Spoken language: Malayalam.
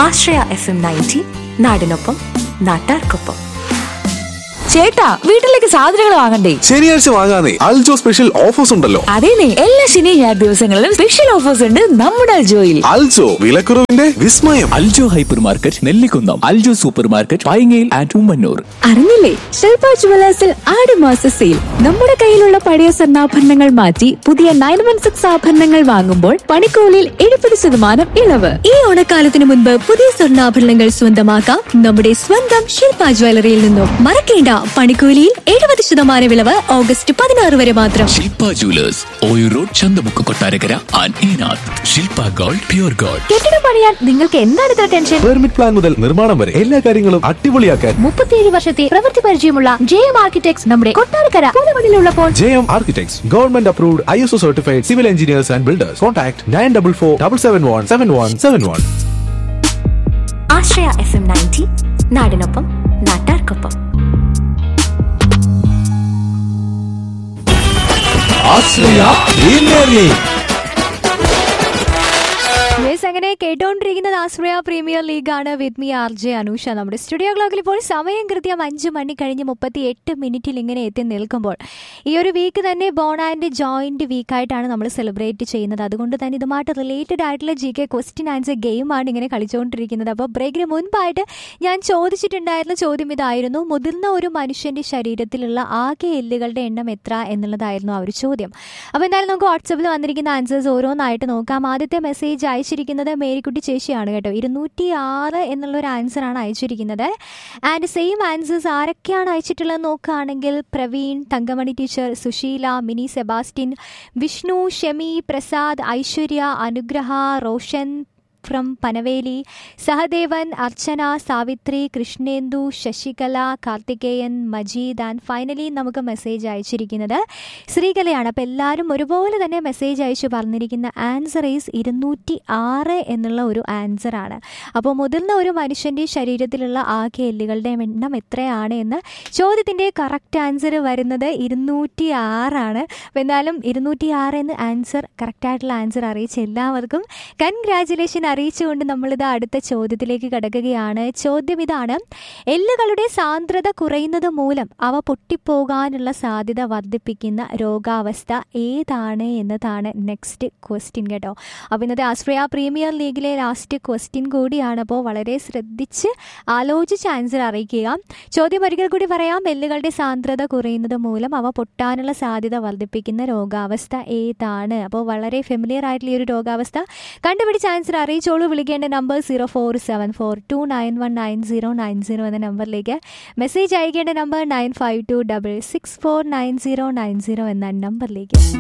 ആശ്രയ എഫ് എം നയൻറ്റി നാടിനൊപ്പം നാട്ടാർക്കൊപ്പം ചേട്ടാ വീട്ടിലേക്ക് സാധനങ്ങൾ വാങ്ങണ്ടേ ശനിയാഴ്ച വാങ്ങാനേ അൽജോ സ്പെഷ്യൽ ഓഫേഴ്സ് ഉണ്ടല്ലോ അതേനെ എല്ലാ ശനി ഞായർ ദിവസങ്ങളിലും സ്പെഷ്യൽ ഓഫേഴ്സ് ഉണ്ട് നമ്മുടെ അൽജോയിൽ അൽജോ വിലക്കുറവിന്റെ വിസ്മയം Aljo hypermarket Nellikunnam Aljo supermarket പൈങ്ങയിൽ ആൻഡ് ഉമ്മന്നൂർ അറിഞ്ഞില്ലേ ശില്പ ജുവലേഴ്സിൽ ആടുമാസ സെയിൽ നമ്മുടെ കയ്യിലുള്ള പഴയ സ്വർണ്ണാഭരണങ്ങൾ മാറ്റി പുതിയ നയൻ വൺ സിക്സ് ആഭരണങ്ങൾ വാങ്ങുമ്പോൾ പണിക്കൂലിയിൽ എഴുപത് ശതമാനം ഇളവ് ഈ ഓണക്കാലത്തിന് മുൻപ് പുതിയ സ്വർണ്ണാഭരണങ്ങൾ സ്വന്തമാക്കാം നമ്മുടെ സ്വന്തം ശില്പ ജ്വല്ലറിയിൽ നിന്നും മറക്കേണ്ട പണിക്കൂലിയിൽ എഴുപത് ശതമാനം ഇളവ് ഓഗസ്റ്റ് പതിനാറ് വരെ മാത്രം ശില്പ ജുവലേഴ്സ് ഓയു റോഡ് ചന്തമുക്ക് കൊട്ടാരക്കര ആൻഡ് ഈനാഥ് ശില്പ ഗോൾഡ് പ്യൂർ ഗോൾഡ് കെട്ടിടം പണിയാൻ നിങ്ങൾക്ക് എന്താണ് ഇത്ര ടെൻഷൻ പെർമിറ്റ് പ്ലാൻ മുതൽ നിർമ്മാണം വരെ എല്ലാ കാര്യങ്ങളും അടിപൊളിയാക്കാൻ മുപ്പത്തിയേഴ് വർഷത്തെ പ്രവൃത്തി പരിചയമുള്ള ജെ എം ആർക്കിടെക്ട്സ് നമ്മുടെ കൊട്ടാരക്കര പൂലമണിലുള്ളപ്പോൾ J M architects government approved I S O certified civil engineers and builders contact nine double four double seven one seven one seven one Ashraya F M ninety നാടിനൊപ്പം നാട്ടാർക്കൊപ്പം യെസ് അങ്ങനെ കേട്ടോണ്ടിരിക്കുന്നത് ആശ്രയ പ്രീമിയർ ലീഗാണ് with me R J Anusha നമ്മുടെ സ്റ്റുഡിയോ ക്ലോക്കിൽ ഇപ്പോൾ സമയം കൃത്യം അഞ്ച് മണി കഴിഞ്ഞ് മുപ്പത്തി എട്ട് മിനിറ്റിൽ ഇങ്ങനെ എത്തി നിൽക്കുമ്പോൾ ഈ ഒരു വീക്ക് തന്നെ ബോൺ ആൻഡ് ജോയിന്റ് വീക്കായിട്ടാണ് നമ്മൾ സെലിബ്രേറ്റ് ചെയ്യുന്നത് അതുകൊണ്ട് തന്നെ ഇതുമായിട്ട് റിലേറ്റഡ് ആയിട്ടുള്ള ജി കെ ക്വസ്റ്റ്യൻ ആൻസർ ഗെയിമാണ് ഇങ്ങനെ കളിച്ചുകൊണ്ടിരിക്കുന്നത് അപ്പോൾ ബ്രേക്കിന് മുൻപായിട്ട് ഞാൻ ചോദിച്ചിട്ടുണ്ടായിരുന്ന ചോദ്യം ഇതായിരുന്നു മുതിർന്ന ഒരു മനുഷ്യന്റെ ശരീരത്തിലുള്ള ആകെ എല്ലുകളുടെ എണ്ണം എത്ര എന്നുള്ളതായിരുന്നു ആ ഒരു ചോദ്യം അപ്പോൾ എന്തായാലും നമുക്ക് വാട്സപ്പിൽ വന്നിരിക്കുന്ന ആൻസേഴ്സ് ഓരോന്നായിട്ട് നോക്കാം ആദ്യത്തെ മെസ്സേജ് അയച്ചിരിക്കുന്നത് മേരിക്കുട്ടി ചേച്ചിയാണ് കേട്ടോ ഇരുന്നൂറ്റി ആറ് എന്നുള്ളൊരു ആൻസറാണ് അയച്ചിരിക്കുന്നത് ആൻഡ് സെയിം ആൻസേഴ്സ് ആരൊക്കെയാണ് അയച്ചിട്ടുള്ളത് നോക്കുകയാണെങ്കിൽ Praveen Thankamani teacher Susheela Mini Sebastian Vishnu Shemi Prasad Aishwarya Anugraha Roshan from Panaveli Sahadevan Archana Savitri Krishnendu Sasikala Karthikeyan Majeed and finally നമുക്ക് മെസ്സേജ് അയച്ചിരിക്കുന്നത് ശ്രീകലയാണ് അപ്പോൾ എല്ലാവരും ഒരുപോലെ തന്നെ മെസ്സേജ് അയച്ചു പറഞ്ഞിരിക്കുന്ന ആൻസർ ഈസ് ഇരുന്നൂറ്റി ആറ് എന്നുള്ള ഒരു ആൻസറാണ് അപ്പോൾ മുതിർന്ന ഒരു മനുഷ്യൻ്റെ ശരീരത്തിലുള്ള ആകെ എല്ലുകളുടെ എണ്ണം എത്രയാണ് എന്ന് ചോദ്യത്തിൻ്റെ കറക്റ്റ് ആൻസർ വരുന്നത് ഇരുന്നൂറ്റി ആറാണ് അപ്പോൾ എന്നാലും ഇരുന്നൂറ്റി ആറ് എന്ന് ആൻസർ കറക്റ്റായിട്ടുള്ള ആൻസർ അറിയിച്ച എല്ലാവർക്കും കൺഗ്രാജുലേഷൻ അറിയിച്ചുകൊണ്ട് നമ്മളിത് അടുത്ത ചോദ്യത്തിലേക്ക് കടക്കുകയാണ് ചോദ്യം ഇതാണ് എല്ലുകളുടെ സാന്ദ്രത കുറയുന്നത് മൂലം അവ പൊട്ടിപ്പോകാനുള്ള സാധ്യത വർദ്ധിപ്പിക്കുന്ന രോഗാവസ്ഥ ഏതാണ് എന്നതാണ് നെക്സ്റ്റ് ക്വസ്റ്റ്യൻ കേട്ടോ അപ്പോൾ ഇന്നത്തെ ആശ്രയ പ്രീമിയർ ലീഗിലെ ലാസ്റ്റ് ക്വസ്റ്റ്യൻ കൂടിയാണ് അപ്പോൾ വളരെ ശ്രദ്ധിച്ച് ആലോചിച്ച് ആൻസർ അറിയിക്കുക ചോദ്യം ഒരിക്കൽ കൂടി പറയാം എല്ലുകളുടെ സാന്ദ്രത കുറയുന്നത് മൂലം അവ പൊട്ടാനുള്ള സാധ്യത വർദ്ധിപ്പിക്കുന്ന രോഗാവസ്ഥ ഏതാണ് അപ്പോൾ വളരെ ഫെമിലിയർ ആയിട്ടുള്ള ഈ ഒരു രോഗാവസ്ഥ കണ്ടുപിടിച്ച് ആൻസർ അറിയിച്ചോളൂ വിളിക്കേണ്ട number zero four seven four two nine one nine zero nine zero എന്ന നമ്പറിലേക്ക് മെസ്സേജ് അയക്കേണ്ട number nine five two double six four nine zero nine zero എന്ന നമ്പറിലേക്ക്